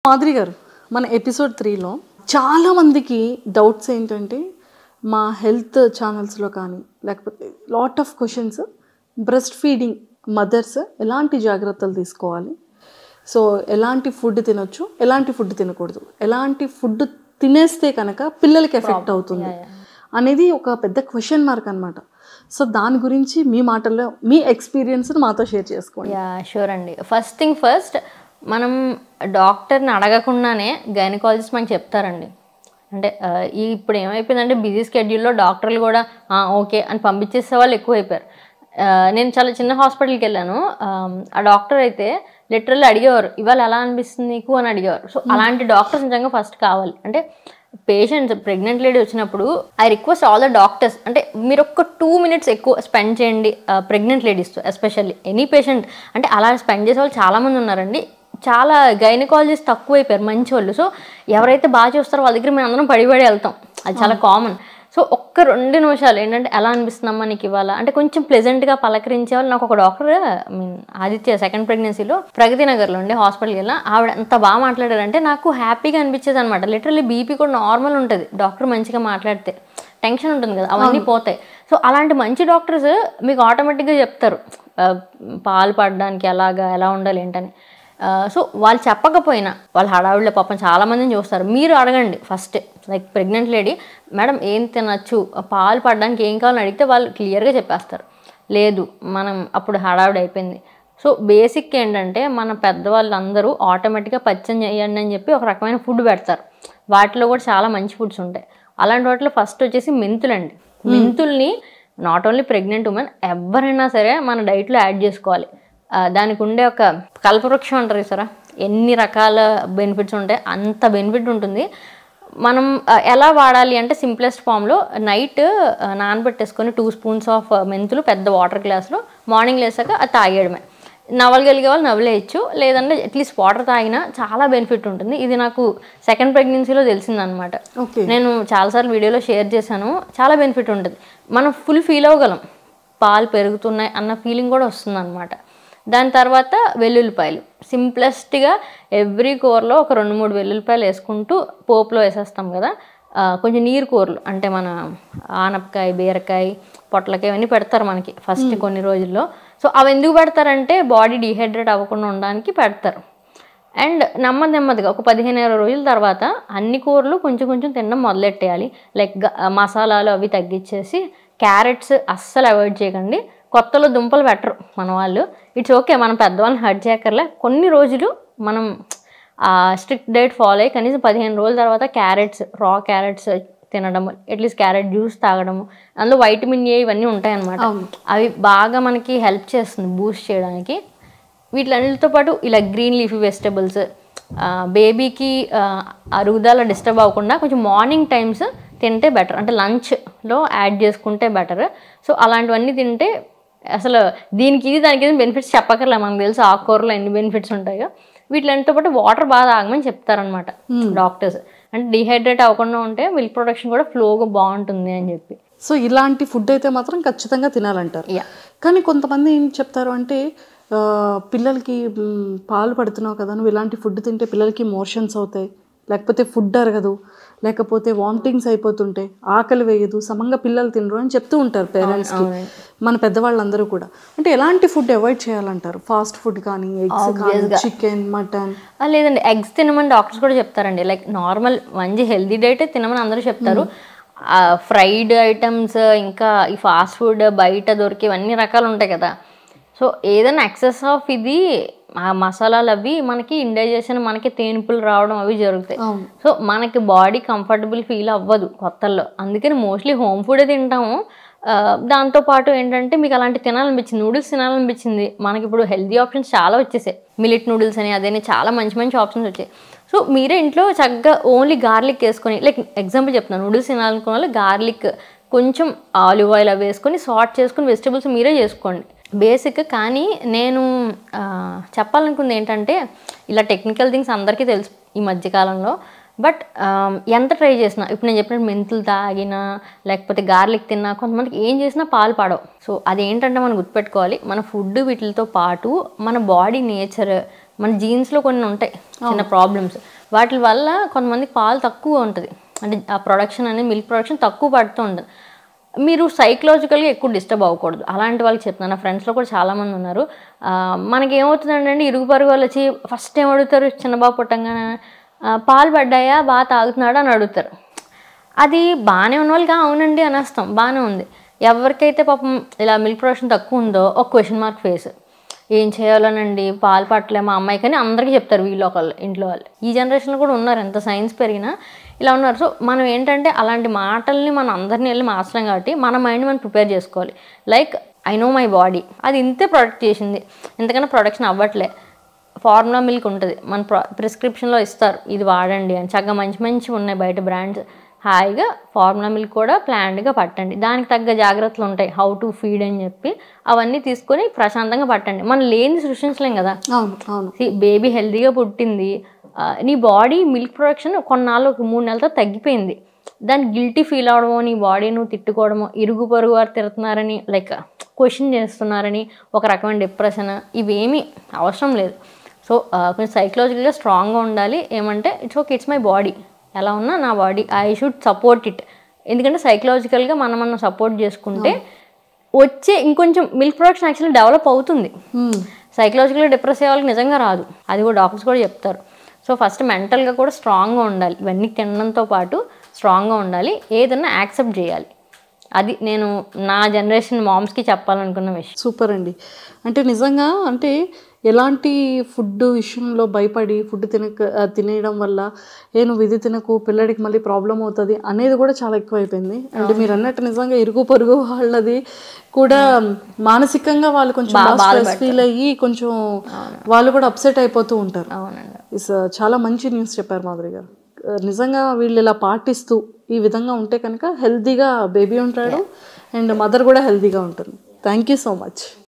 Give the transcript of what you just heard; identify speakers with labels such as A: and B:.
A: మాధురి గారు మన ఎపిసోడ్ త్రీలో చాలా మందికి డౌట్స్ ఏంటంటే మా హెల్త్ ఛానల్స్లో కానీ లేకపోతే lot of questions breast feeding mothers ఎలాంటి జాగ్రత్తలు తీసుకోవాలి సో ఎలాంటి ఫుడ్ తినొచ్చు ఎలాంటి ఫుడ్ తినకూడదు ఎలాంటి ఫుడ్ తినేస్తే కనుక పిల్లలకి ఎఫెక్ట్ అవుతుంది అనేది ఒక పెద్ద క్వశ్చన్ మార్క్ అనమాట సో దాని గురించి మీ మాటల్లో మీ ఎక్స్పీరియన్స్ మాతో షేర్ చేసుకోండి
B: యా షూర్ అండి ఫస్ట్ థింగ్ ఫస్ట్ మనం డాక్టర్ని అడగకుండానే గైనకాలజిస్ట్ మనకి చెప్తారండి అంటే ఆ, ఈ ఇప్పుడు ఏమైపోయిందంటే బిజీ స్కెడ్యూల్లో డాక్టర్లు కూడా "ఆ, ఓకే అని పంపించేసే వాళ్ళు ఎక్కువైపోయారు ఆ, నేను చాలా చిన్న హాస్పిటల్కి వెళ్ళాను ఆ, ఆ డాక్టర్ అయితే లిటరల్లీ అడిగేవారు ఇవాళ ఎలా అనిపిస్తుంది నీకు అని అడిగేవారు సో అలాంటి డాక్టర్స్ నిజంగా ఫస్ట్ కావాలి అంటే పేషెంట్స్ ప్రెగ్నెంట్ లేడీ వచ్చినప్పుడు I request all the doctors అంటే మీరు ఒక టూ మినిట్స్ ఎక్కువ స్పెండ్ చేయండి ప్రెగ్నెంట్ లేడీస్తో ఎస్పెషల్లీ ఎనీ పేషెంట్ అంటే అలా స్పెండ్ చేసే వాళ్ళు చాలామంది ఉన్నారండి చాలా గైనకాలజిస్ట్ తక్కువైపోయారు మంచి వాళ్ళు సో ఎవరైతే బాగా చూస్తారో వాళ్ళ దగ్గర మేము అందరం పడిపడి వెళ్తాం అది చాలా కామన్ సో ఒక్క రెండు నిమిషాలు ఏంటంటే ఎలా అనిపిస్తుందమ్మా నీకు ఇవాళ అంటే కొంచెం ప్లెజెంట్గా పలకరించే వాళ్ళు నాకు ఒక doctor I mean Aditya second ప్రెగ్నెన్సీలో ప్రగతి నగర్లో ఉండే హాస్పిటల్కి వెళ్ళిన ఆవిడ ఎంత బాగా మాట్లాడారంటే నాకు హ్యాపీగా అనిపించేది అనమాట లిటరల్లీ బీపీ కూడా నార్మల్ ఉంటుంది డాక్టర్ మంచిగా మాట్లాడితే టెన్షన్ ఉంటుంది కదా అవన్నీ పోతాయి సో అలాంటి మంచి డాక్టర్స్ మీకు ఆటోమేటిక్గా చెప్తారు ఆ, పాలు పడడానికి ఎలాగా ఎలా ఉండాలి ఏంటని ఆ, సో వాళ్ళు చెప్పకపోయినా వాళ్ళ హడావిడిలో పాపం చాలా మందిని చూస్తారు మీరు అడగండి first like pregnant lady madam ఏం తినచ్చు పాలు పడడానికి ఏం కావాలని అడిగితే వాళ్ళు క్లియర్గా చెప్పేస్తారు లేదు మనం అప్పుడు హడావిడి అయిపోయింది సో బేసిక్ ఏంటంటే మన పెద్దవాళ్ళందరూ ఆటోమేటిక్గా పచ్చని చేయండి అని చెప్పి ఒక రకమైన ఫుడ్ పెడతారు వాటిలో కూడా చాలా మంచి ఫుడ్స్ ఉంటాయి అలాంటి వాటిలో ఫస్ట్ వచ్చేసి మెంతులండి మెంతుల్ని నాట్ ఓన్లీ ప్రెగ్నెంట్ ఉమెన్ ఎవరైనా సరే మన డైట్లో యాడ్ చేసుకోవాలి ఆ, దానికి ఉండే ఒక కల్పవృక్షం అంటారు సరా ఎన్ని రకాల బెనిఫిట్స్ ఉంటాయి అంత బెనిఫిట్ ఉంటుంది మనం ఆ, ఎలా వాడాలి అంటే సింప్లెస్ట్ ఫామ్లో నైట్ నానబెట్టేసుకొని టూ స్పూన్స్ ఆఫ్ మెంతులు పెద్ద వాటర్ గ్లాస్లో మార్నింగ్ లేసాక అది తాగేయడమే నవలగలిగే వాళ్ళు నవలేయచ్చు లేదంటే అట్లీస్ట్ వాటర్ తాగినా చాలా బెనిఫిట్ ఉంటుంది ఇది నాకు సెకండ్ ప్రెగ్నెన్సీలో తెలిసిందనమాట
A: ఓకే
B: నేను చాలాసార్లు వీడియోలో షేర్ చేశాను చాలా బెనిఫిట్ ఉంటుంది మనం ఫుల్ ఫీల్ అవ్వగలం పాలు పెరుగుతున్నాయి అన్న ఫీలింగ్ కూడా వస్తుంది అనమాట దాని తర్వాత వెల్లుల్లిపాయలు సింప్లెస్ట్గా ఎవ్రీ కూరలో ఒక రెండు మూడు వెల్లుల్లిపాయలు వేసుకుంటూ పోపులో వేసేస్తాం కదా ఆ, కొంచెం నీరు కూరలు అంటే మన ఆనపకాయ బీరకాయ పొట్లకాయ ఇవన్నీ పెడతారు మనకి ఫస్ట్ కొన్ని రోజుల్లో సో అవి ఎందుకు పెడతారంటే బాడీ డీహైడ్రేట్ అవ్వకుండా ఉండడానికి పెడతారు అండ్ నెమ్మది నెమ్మదిగా ఒక పదిహేను ఇరవై రోజుల తర్వాత అన్ని కూరలు కొంచెం కొంచెం తినడం మొదలెట్టేయాలి లైక్ గ- మసాలాలు అవి తగ్గించేసి క్యారెట్స్ అస్సలు అవాయిడ్ చేయకండి కొత్తలో దుంపలు పెట్టరు మన వాళ్ళు ఇట్స్ ఓకే మనం పెద్దవాళ్ళని హర్ట్ చేయక్కర్లే కొన్ని రోజులు మనం స్ట్రిక్ట్ డైట్ ఫాలో అయ్యి కనీసం పదిహేను రోజుల తర్వాత క్యారెట్స్ రా క్యారెట్స్ తినడం అట్లీస్ట్ క్యారెట్ జ్యూస్ తాగడము అందులో వైటమిన్ ఏ ఇవన్నీ ఉంటాయన్నమాట అవి బాగా మనకి హెల్ప్ చేస్తుంది బూస్ట్ చేయడానికి వీటిలన్నిటితో పాటు ఇలా గ్రీన్ లీఫీ వెజిటబుల్స్ బేబీకి అరుగుదల డిస్టర్బ్ అవ్వకుండా కొంచెం మార్నింగ్ టైమ్స్ తింటే బెటర్ అంటే లంచ్లో యాడ్ చేసుకుంటే బెటర్ సో అలాంటివన్నీ తింటే అసలు దీనికి ఇది దానికి ఇది బెనిఫిట్స్ చెప్పకర్లే మనకు తెలుసు ఆకుకూరలో ఎన్ని బెనిఫిట్స్ ఉంటాయో వీటిలన్నిటితో పాటు వాటర్ బాగా తాగమని చెప్తారనమాట డాక్టర్స్ అంటే డిహైడ్రేట్ అవ్వకుండా ఉంటే మిల్క్ ప్రొడక్షన్ కూడా ఫ్లోగా బాగుంటుంది అని చెప్పి
A: సో ఇలాంటి ఫుడ్ అయితే మాత్రం ఖచ్చితంగా తినాలంటారు
B: యా
A: కానీ కొంతమంది ఏం చెప్తారు అంటే ఆ, పిల్లలకి మ్, పాలు పడుతున్నావు కదా నువ్వు ఇలాంటి ఫుడ్ తింటే పిల్లలకి మోషన్స్ అవుతాయి లేకపోతే ఫుడ్ అరగదు లేకపోతే వామిటింగ్స్ అయిపోతుంటాయి ఆకలి వేయదు సమంగా పిల్లలు తినరు అని చెప్తూ ఉంటారు పేరెంట్స్కి మన పెద్దవాళ్ళందరూ కూడా అంటే ఎలాంటి ఫుడ్ అవాయిడ్ చేయాలంటారు ఫాస్ట్ ఫుడ్ కానీ ఎగ్స్ కానీ చికెన్ మటన్
B: ఆ, లేదండి ఎగ్స్ తినమని డాక్టర్స్ కూడా చెప్తారండి లైక్ నార్మల్ మంచి హెల్దీ డైట్ తినమని అందరూ చెప్తారు ఫ్రైడ్ ఐటమ్స్ ఇంకా ఈ ఫాస్ట్ ఫుడ్ బయట దొరికేవన్నీ రకాలు ఉంటాయి కదా సో ఏదైనా ఎక్సెస్ ఆఫ్ ఇది ఆ మసాలాలు అవి మనకి ఇండైజెషన్ మనకి తేనుపులు రావడం అవి జరుగుతాయి
A: అవును.
B: సో మనకి బాడీ కంఫర్టబుల్ ఫీల్ అవ్వదు కొత్తల్లో అందుకని మోస్ట్లీ హోమ్ ఫుడే తింటాము ఆ, దాంతోపాటు ఏంటంటే మీకు అలాంటి తినాలనిపించింది నూడిల్స్ తినాలనిపించింది మనకి ఇప్పుడు హెల్దీ ఆప్షన్స్ చాలా వచ్చేసాయి మిలిట్ నూడిల్స్ అని అదని చాలా మంచి మంచి ఆప్షన్స్ వచ్చాయి సో మీరే ఇంట్లో చక్కగా ఓన్లీ గార్లిక్ వేసుకొని లైక్ ఎగ్జాంపుల్ చెప్తున్నాను నూడిల్స్ తినాలనుకున్న వాళ్ళు గార్లిక్ కొంచెం ఆలివ్ ఆయిల్ అవి వేసుకొని సార్ట్ చేసుకుని వెజిటబుల్స్ మీరే చేసుకోండి బేసిక్ కానీ నేను ఆ, చెప్పాలనుకుంది ఏంటంటే ఇలా టెక్నికల్ థింగ్స్ అందరికీ తెలుసు ఈ మధ్యకాలంలో బట్ ఎంత ట్రై చేసినా ఇప్పుడు నేను చెప్పినట్టు మెంతులు తాగినా లేకపోతే గార్లిక్ తిన్నా కొంతమందికి ఏం చేసినా పాలు పాడవు సో అదేంటంటే మనం గుర్తుపెట్టుకోవాలి మన ఫుడ్ వీటితో పాటు మన బాడీ నేచర్ మన జీన్స్లో కొన్ని ఉంటాయి చిన్న ప్రాబ్లమ్స్ వాటి వల్ల కొంతమందికి పాలు తక్కువ ఉంటుంది అంటే ఆ ప్రొడక్షన్ అనేది మిల్క్ ప్రొడక్షన్ తక్కువ పడుతూ ఉంటుంది మీరు సైకలాజికల్గా ఎక్కువ డిస్టర్బ్ అవ్వకూడదు అలాంటి వాళ్ళకి చెప్తున్నాను నా ఫ్రెండ్స్లో కూడా చాలామంది ఉన్నారు ఆ, మనకి ఏమవుతుందంటే ఇరుగు పరుగు వాళ్ళు వచ్చి ఫస్ట్ ఏం అడుగుతారు చిన్నబాబు పుట్టంగానే "ఆ, పాలు పడ్డాయా బాగా తాగుతున్నాడా అని అడుగుతారు అది బాగానే ఉన్న వాళ్ళకి "ఆ, అవునండి అనేస్తాం బాగానే ఉంది ఎవరికైతే పాపం ఇలా మిల్క్ ప్రొడక్షన్ తక్కువ ఉందో ఒక క్వశ్చన్ మార్క్ ఫేస్ ఏం చేయాలోనండి పాలు పట్టలే మా అమ్మాయి కానీ అందరికీ చెప్తారు వీళ్ళు ఒకళ్ళు ఇంట్లో వాళ్ళు ఈ జనరేషన్లో కూడా ఉన్నారు ఎంత సైన్స్ పెరిగినా ఇలా ఉన్నారు సో మనం ఏంటంటే అలాంటి మాటల్ని మనం అందరినీ వెళ్ళి మార్చలేం కాబట్టి మన మైండ్ మనం ప్రిపేర్ చేసుకోవాలి like I know my body అది ఇంతే ప్రొడక్ట్ చేసింది ఎంతకన్నా ప్రొడక్షన్ అవ్వట్లే ఫార్ములా మిల్క్ ఉంటుంది మన ప్ర ప్రిస్క్రిప్షన్లో ఇస్తారు ఇది వాడండి అని చక్కగా మంచి మంచి ఉన్నాయి బయట బ్రాండ్స్ హాయిగా ఫార్ములా మిల్క్ కూడా ప్లాన్డ్గా పట్టండి దానికి తగ్గ జాగ్రత్తలు ఉంటాయి హౌ టు ఫీడ్ అని చెప్పి అవన్నీ తీసుకొని ప్రశాంతంగా పట్టండి మనం లేని సృష్టించలేం కదా
A: అవును అవును
B: బేబీ హెల్తీగా పుట్టింది ఆ, నీ బాడీ మిల్క్ ప్రొడక్షన్ కొన్నాళ్ళు ఒక మూడు నెలలతో తగ్గిపోయింది దాన్ని గిల్టీ ఫీల్ అవడమో నీ బాడీ నువ్వు తిట్టుకోవడమో ఇరుగు పొరుగు వారు తిడుతున్నారని లైక్ క్వశ్చన్ చేస్తున్నారని ఒక రకమైన డిప్రెషన్ ఇవేమీ అవసరం లేదు సో కొంచెం సైకలాజికల్గా స్ట్రాంగ్గా ఉండాలి ఏమంటే it's okay it's my body ఎలా ఉన్నా నా body I should support it ఎందుకంటే సైకలాజికల్గా మనం మనం సపోర్ట్ చేసుకుంటే వచ్చే ఇంకొంచెం మిల్క్ ప్రొడక్షన్ యాక్చువల్లీ డెవలప్ అవుతుంది
A: మ్మ్.
B: సైకలాజికల్గా డిప్రెస్ అయ్యే వాళ్ళకి నిజంగా రాదు అది కూడా డాక్టర్స్ కూడా చెప్తారు సో ఫస్ట్ మెంటల్గా కూడా స్ట్రాంగ్గా ఉండాలి ఇవన్నీ తినడంతో పాటు స్ట్రాంగ్గా ఉండాలి ఏదన్నా యాక్సెప్ట్ చేయాలి అది నేను నా జనరేషన్ మామ్స్కి చెప్పాలనుకున్న విషయం
A: సూపర్ అండి అంటే నిజంగా అంటే ఎలాంటి ఫుడ్ విషయంలో భయపడి ఫుడ్ తినక ఆ, తినేయడం వల్ల ఏ నువ్వు ఇది తినకు పిల్లడికి మళ్ళీ ప్రాబ్లం అవుతుంది అనేది కూడా చాలా ఎక్కువ అయిపోయింది అండ్ మీరు అన్నట్టు నిజంగా ఇరుగు పొరుగు వాళ్ళది కూడా మానసికంగా వాళ్ళు కొంచెం స్ట్రెస్ ఫీల్ అయ్యి కొంచెం వాళ్ళు కూడా అప్సెట్ అయిపోతూ ఉంటారు
B: అవునండి
A: ఇస్ చాలా మంచి న్యూస్ చెప్పారు మాధురి గారు ఆ, నిజంగా వీళ్ళు ఇలా పాటిస్తూ ఈ విధంగా ఉంటే కనుక హెల్తీగా బేబీ ఉంటాడు అండ్ మదర్ కూడా హెల్తీగా ఉంటుంది థ్యాంక్ యూ సో మచ్